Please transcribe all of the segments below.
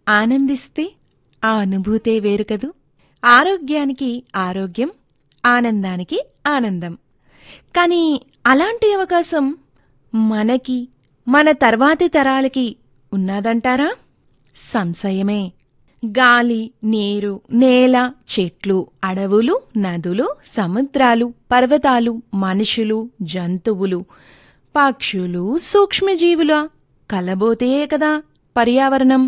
ఆనందిస్తే ఆ అనుభూతే వేరు కదూ ఆరోగ్యానికి ఆరోగ్యం ఆనందానికి ఆనందం కానీ అలాంటి అవకాశం మనకి మన తర్వాతి తరాలకి ఉన్నాదంటారా సంశయమే గాలి నీరు నేల చెట్లు అడవులు నదులు సముద్రాలు పర్వతాలు మనుషులు జంతువులు పక్షులు సూక్ష్మజీవుల కలబోతే కదా పర్యావరణం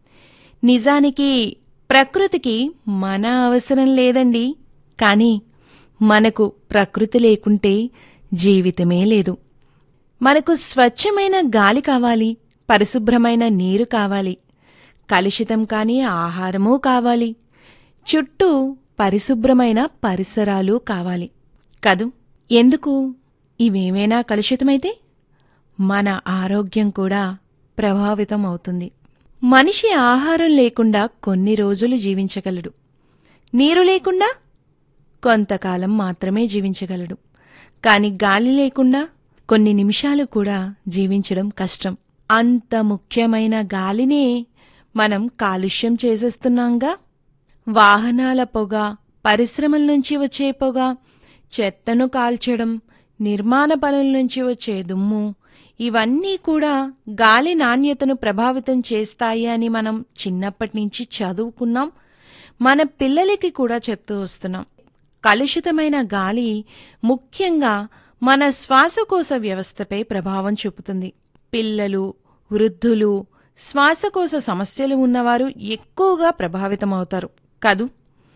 నిజానికి ప్రకృతికి మన అవసరం లేదండి కానీ మనకు ప్రకృతి లేకుంటే జీవితమే లేదు మనకు స్వచ్ఛమైన గాలి కావాలి పరిశుభ్రమైన నీరు కావాలి కలుషితం కాని ఆహారమూ కావాలి చుట్టూ పరిశుభ్రమైన పరిసరాలు కావాలి కదూ ఎందుకు ఇవేమైనా కలుషితమైతే మన ఆరోగ్యం కూడా ప్రభావితం అవుతుంది మనిషి ఆహారం లేకుండా కొన్ని రోజులు జీవించగలడు నీరు లేకుండా కొంతకాలం మాత్రమే జీవించగలడు కాని గాలి లేకుండా కొన్ని నిమిషాలు కూడా జీవించడం కష్టం అంత ముఖ్యమైన గాలినే మనం కాలుష్యం చేసేస్తున్నాంగా వాహనాల పొగ పరిశ్రమల నుంచి వచ్చే పొగ చెత్తను కాల్చడం నిర్మాణ పనుల నుంచి వచ్చే దుమ్ము ఇవన్నీ కూడా గాలి నాణ్యతను ప్రభావితం చేస్తాయి అని మనం చిన్నప్పటి నుంచి చదువుకున్నాం మన పిల్లలకి కూడా చెప్తూ వస్తున్నాం కలుషితమైన గాలి ముఖ్యంగా మన శ్వాసకోశ వ్యవస్థపై ప్రభావం చూపుతుంది పిల్లలు వృద్ధులు శ్వాసకోశ సమస్యలు ఉన్నవారు ఎక్కువగా ప్రభావితమవుతారు కదూ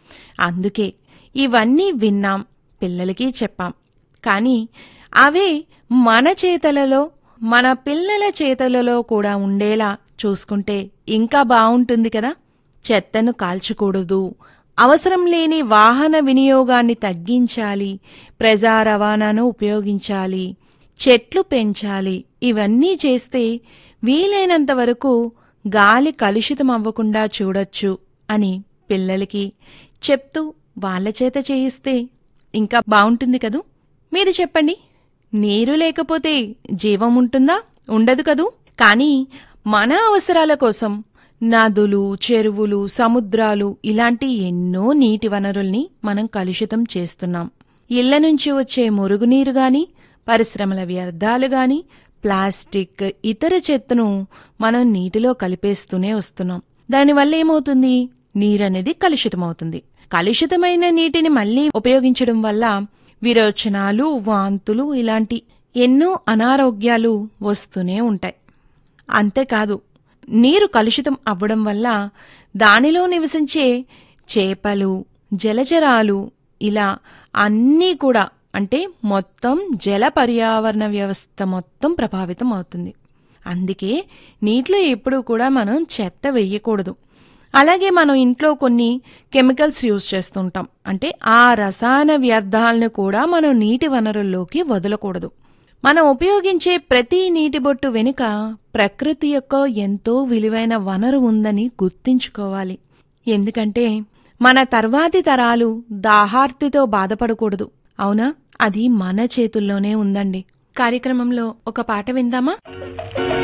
అందుకే ఇవన్నీ విన్నాం పిల్లలకి చెప్పాం కానీ అవే మన చేతలలో మన పిల్లల చేతలలో కూడా ఉండేలా చూసుకుంటే ఇంకా బావుంటుంది కదా చెత్తను కాల్చకూడదు అవసరం లేని వాహన వినియోగాన్ని తగ్గించాలి ప్రజా రవాణాను ఉపయోగించాలి చెట్లు పెంచాలి ఇవన్నీ చేస్తే వీలైనంత వరకు గాలి కలుషితం అవ్వకుండా చూడొచ్చు అని పిల్లలకి చెప్తూ వాళ్ళ చేత చేయిస్తే ఇంకా బావుంటుంది కదూ మీరు చెప్పండి నీరు లేకపోతే జీవం ఉంటుందా ఉండదు కదూ కానీ మన అవసరాల కోసం నదులు చెరువులు సముద్రాలు ఇలాంటి ఎన్నో నీటి వనరుల్ని మనం కలుషితం చేస్తున్నాం ఇళ్ల నుంచి వచ్చే మురుగునీరు గాని పరిశ్రమల వ్యర్థాలు గాని ప్లాస్టిక్ ఇతర చెత్తను మనం నీటిలో కలిపేస్తూనే వస్తున్నాం దానివల్ల ఏమవుతుంది నీరనేది కలుషితమవుతుంది కలుషితమైన నీటిని మళ్లీ ఉపయోగించడం వల్ల విరోచనాలు వాంతులు ఇలాంటి ఎన్నో అనారోగ్యాలు వస్తూనే ఉంటాయి అంతేకాదు నీరు కలుషితం అవ్వడం వల్ల దానిలో నివసించే చేపలు జలచరాలు ఇలా అన్నీ కూడా అంటే మొత్తం జల పర్యావరణ వ్యవస్థ మొత్తం ప్రభావితం అవుతుంది అందుకే నీటిలో ఎప్పుడూ కూడా మనం చెత్త వెయ్యకూడదు అలాగే మనం ఇంట్లో కొన్ని కెమికల్స్ యూజ్ చేస్తుంటాం అంటే ఆ రసాయన వ్యర్థాలను కూడా మనం నీటి వనరుల్లోకి వదలకూడదు మనం ఉపయోగించే ప్రతి నీటి బొట్టు వెనుక ప్రకృతి యొక్క ఎంతో విలువైన వనరు ఉందని గుర్తించుకోవాలి ఎందుకంటే మన తర్వాతి తరాలు దాహార్తితో బాధపడకూడదు అవునా అది మన చేతుల్లోనే ఉందండి కార్యక్రమంలో ఒక పాట విందామా